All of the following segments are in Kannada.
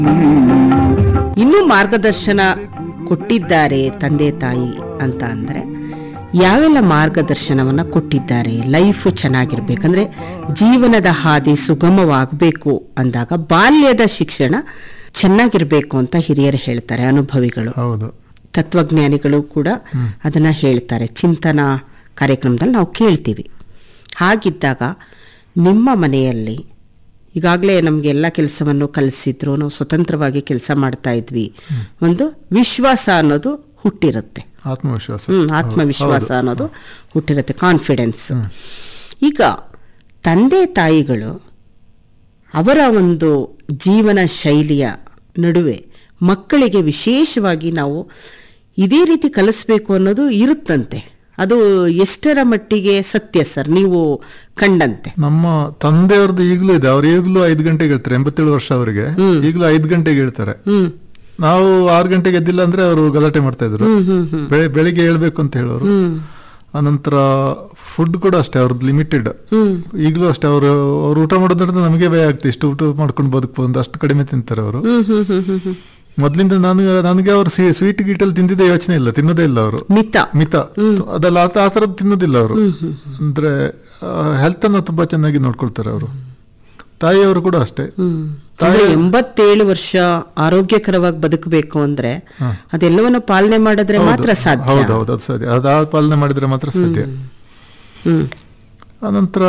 ಇನ್ನೂ ಮಾರ್ಗದರ್ಶನ ಕೊಟ್ಟಿದ್ದಾರೆ ತಂದೆ ತಾಯಿ ಅಂತ ಅಂದ್ರೆ ಯಾವೆಲ್ಲ ಮಾರ್ಗದರ್ಶನವನ್ನ ಕೊಟ್ಟಿದ್ದಾರೆ ಲೈಫ್ ಚೆನ್ನಾಗಿರ್ಬೇಕಂದ್ರೆ ಜೀವನದ ಹಾದಿ ಸುಗಮವಾಗಬೇಕು ಅಂದಾಗ ಬಾಲ್ಯದ ಶಿಕ್ಷಣ ಚೆನ್ನಾಗಿರ್ಬೇಕು ಅಂತ ಹಿರಿಯರು ಹೇಳ್ತಾರೆ ಅನುಭವಿಗಳು ಹೌದು ತತ್ವಜ್ಞಾನಿಗಳು ಕೂಡ ಅದನ್ನ ಹೇಳ್ತಾರೆ ಚಿಂತನಾ ಕಾರ್ಯಕ್ರಮದಲ್ಲಿ ನಾವು ಕೇಳ್ತೀವಿ ಹಾಗಿದ್ದಾಗ ನಿಮ್ಮ ಮನೆಯಲ್ಲಿ ಈಗಾಗಲೇ ನಮಗೆ ಎಲ್ಲ ಕೆಲಸವನ್ನು ಕಲಿಸಿದ್ರು ನಾವು ಸ್ವತಂತ್ರವಾಗಿ ಕೆಲಸ ಮಾಡ್ತಾ ಇದ್ವಿ ಒಂದು ವಿಶ್ವಾಸ ಅನ್ನೋದು ಹುಟ್ಟಿರುತ್ತೆ ಆತ್ಮವಿಶ್ವಾಸ ಹ್ಮ್ ಆತ್ಮವಿಶ್ವಾಸ ಅನ್ನೋದು ಹುಟ್ಟಿರುತ್ತೆ ಕಾನ್ಫಿಡೆನ್ಸ್ ಈಗ ತಂದೆ ತಾಯಿಗಳು ಅವರ ಒಂದು ಜೀವನ ಶೈಲಿಯ ನಡುವೆ ಮಕ್ಕಳಿಗೆ ವಿಶೇಷವಾಗಿ ನಾವು ಇದೇ ರೀತಿ ಕಲಿಸ್ಬೇಕು ಅನ್ನೋದು ಇರುತ್ತಂತೆ ಅದು ಎಷ್ಟರ ಮಟ್ಟಿಗೆ ಸತ್ಯ ಸರ್ ನೀವು ಕಂಡಂತೆ ನಮ್ಮ ತಂದೆಯವ್ರದ್ದು ಈಗಲೂ ಇದೆ ಅವ್ರು ಈಗಲೂ ಐದು ಗಂಟೆಗೆ ಹೇಳ್ತಾರೆ ಎಂಬತ್ತೇಳು ವರ್ಷ ಅವರಿಗೆ ಈಗಲೂ ಐದು ಗಂಟೆಗೆ ಹೇಳ್ತಾರೆ ಹ್ಮ್ ನಾವು ಆರು ಗಂಟೆಗೆ ಎದ್ದಿಲ್ಲ ಅಂದ್ರೆ ಅವರು ಗಲಾಟೆ ಮಾಡ್ತಾ ಇದ್ರು ಹ್ಮ್ ಹ್ಮ್ ಹ್ಮ್ ಬೆಳೆ ಬೆಳಿಗ್ಗೆ ಹೇಳ್ಬೇಕು ಅಂತ ಹೇಳೋರು ಹ್ಮ್ ಆನಂತರ ಫುಡ್ ಕೂಡ ಅಷ್ಟೇ ಅವ್ರದ್ದು ಲಿಮಿಟೆಡ್ ಹ್ಮ್ ಈಗಲೂ ಅಷ್ಟೇ ಅವರು ಅವ್ರು ಊಟ ಮಾಡೋದ್ರಿಂದ ನಮಗೆ ಭಯ ಆಗ್ತದೆ ಇಷ್ಟು ಊಟ ಮಾಡ್ಕೊಂಡು ಬದುಕಬಹುದು ಅಷ್ಟು ಕಡಿಮೆ ತಿಂತಾರೆ ಅವರು ಹ್ಮ್ ಹ್ಮ್ ಹ್ಮ್ ಹ್ಮ್ ಹ್ಮ್ ಮೊದ್ಲಿಂದ ನನಗೆ ನನಗೆ ಅವರು ಸ್ವೀಟ್ ಗೀಟಲ್ಲಿ ತಿಂದಿದ್ದೇ ಯೋಚನೆ ಇಲ್ಲ ತಿನ್ನೋದೇ ಇಲ್ಲ ಅವರು ಮಿತ ಮಿತ ಅದೆಲ್ಲ ಆ ಆ ಥರದ್ದು ತಿನ್ನೋದಿಲ್ಲ ಅವರು ಅಂದ್ರೆ ಹೆಲ್ತ್ ಅನ್ನ ತುಂಬಾ ಚೆನ್ನಾಗಿ ನೋಡ್ಕೊಳ್ತಾರೆ ಅವರು ತಾಯಿಯವರು ಕೂಡ ಅಷ್ಟೇ ಹ್ಮ್ ಅಂದ್ರೆ ಎಂಬತ್ತೇಳು ವರ್ಷ ಆರೋಗ್ಯಕರವಾಗಿ ಬದುಕಬೇಕು ಅಂದ್ರೆ ಅದೆಲ್ಲವನ್ನು ಪಾಲನೆ ಮಾಡಿದ್ರೆ ಮಾತ್ರ ಸಾಧ್ಯ ಹೌದು ಹೌದು ಅದು ಸಾಧ್ಯ ಅದು ಆ ಪಾಲನೆ ಮಾಡಿದ್ರೆ ಮಾತ್ರ ಸಾಧ್ಯ ಹ್ಮ್ ಆನಂತರ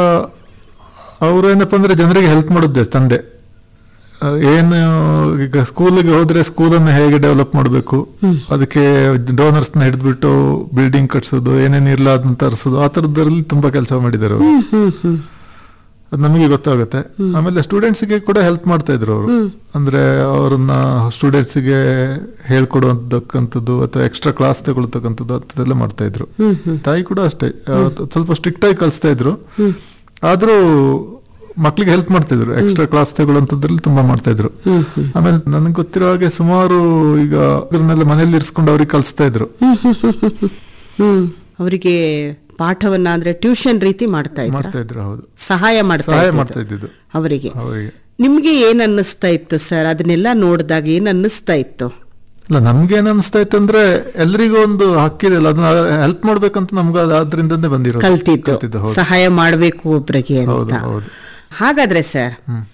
ಅವರು ಏನಪ್ಪ ಅಂದ್ರೆ ಜನರಿಗೆ ಹೆಲ್ಪ್ ಮಾಡೋದು ತಂದೆ ಆ, ಏನು ಈಗ ಸ್ಕೂಲಿಗೆ ಹೋದ್ರೆ ಸ್ಕೂಲನ್ನು ಹೇಗೆ ಡೆವಲಪ್ ಮಾಡಬೇಕು ಅದಕ್ಕೆ ಡೋನರ್ಸ್ನ ಹಿಡಿದ್ಬಿಟ್ಟು ಬಿಲ್ಡಿಂಗ್ ಕಟ್ಸೋದು ಏನೇನು ಇಲ್ಲ ಅದನ್ನ ತರಿಸೋದು ಆ ಥರದ್ರಲ್ಲಿ ತುಂಬಾ ಕೆಲಸ ಮಾಡಿದ್ದಾರೆ ಅವರು ಹ್ಮ್ ಹ್ಮ್ ಹ್ಮ್ ಅದು ನಮಗೆ ಗೊತ್ತಾಗುತ್ತೆ ಆಮೇಲೆ ಸ್ಟೂಡೆಂಟ್ಸ್ಗೆ ಕೂಡ ಹೆಲ್ಪ್ ಮಾಡ್ತಾ ಇದ್ರು ಅವರು ಅಂದ್ರೆ ಅವ್ರನ್ನ ಸ್ಟೂಡೆಂಟ್ಸ್ಗೆ ಹೇಳ್ಕೊಡುವಂತಕ್ಕಂಥದ್ದು ಅಥವಾ ಎಕ್ಸ್ಟ್ರಾ ಕ್ಲಾಸ್ ತಗೊಳ್ತಕ್ಕಂಥದ್ದು ಅದೆಲ್ಲ ಮಾಡ್ತಾ ಇದ್ರು ಹ್ಮ್ ಹ್ಮ್ ತಾಯಿ ಕೂಡ ಅಷ್ಟೇ ಅವತ್ತು ಸ್ವಲ್ಪ ಸ್ಟ್ರಿಕ್ಟ್ ಆಗಿ ಕಲಿಸ್ತಾ ಇದ್ರು ಆದ್ರೂ ಮಕ್ಳಿಗೆ ಹೆಲ್ಪ್ ಮಾಡ್ತಾ ಇದ್ರು ಎಕ್ಸ್ಟ್ರಾ ಕ್ಲಾಸ್ ತಗೊಳ್ಳುವಂಥದ್ರಲ್ಲಿ ತುಂಬಾ ಮಾಡ್ತಾ ಇದ್ರು ಹ್ಮ್ ಹ್ಮ್ ಆಮೇಲೆ ನನಗೆ ಗೊತ್ತಿರೋ ಹಾಗೆ ಸುಮಾರು ಈಗ ಇವ್ರನ್ನೆಲ್ಲ ಮನೇಲಿ ಇರಿಸ್ಕೊಂಡು ಅವ್ರಿಗೆ ಕಲಿಸ್ತಾ ಇದ್ರು ಹ್ಮ್ ಅವರಿಗೆ ಪಾಠವನ್ನ ಅಂದ್ರೆ ಟ್ಯೂಷನ್ ರೀತಿ ಮಾಡ್ತಾ ಇದ್ರ ಮಾಡ್ತಾ ಇದ್ರು ಹೌದು ಸಹಾಯ ಮಾಡ್ತಾ ಸಹಾಯ ಇದ್ದಿದ್ದು ಮಾಡ್ತಾ ಇದ್ದಿದ್ದು ಅವರಿಗೆ ಅವರಿಗೆ ನಿಮ್ಗೆ ಏನ್ ಅನ್ನಿಸ್ತಾ ಇತ್ತು ಸರ್ ಅದನ್ನೆಲ್ಲ ನೋಡಿದಾಗ ಏನ್ ಅನ್ನಿಸ್ತಾ ಇತ್ತು ಅಲ್ಲ ನಮ್ಗೆ ಏನ್ ಅನಿಸ್ತಾ ಇತ್ತು ಅಂದ್ರೆ ಎಲ್ರಿಗೂ ಒಂದು ಹಕ್ಕಿದೆ ಅಲ್ಲ ಅದನ್ನ ಹೆಲ್ಪ್ ಮಾಡ್ಬೇಕಂತ ನಮ್ಗೆ ಅದು ಅದ್ರಿಂದನೇ ಬಂದಿರೋದು ಕಲ್ತಿದ್ದು ಕಲ್ತಿದ್ದು ಹೌದು ಸಹಾಯ ಮಾಡ್ಬೇಕು ಒಬ್ರಿಗೆ ಹೌದು ಅಂತ ಹೌದು ಹಾಗಾದ್ರೆ ಸರ್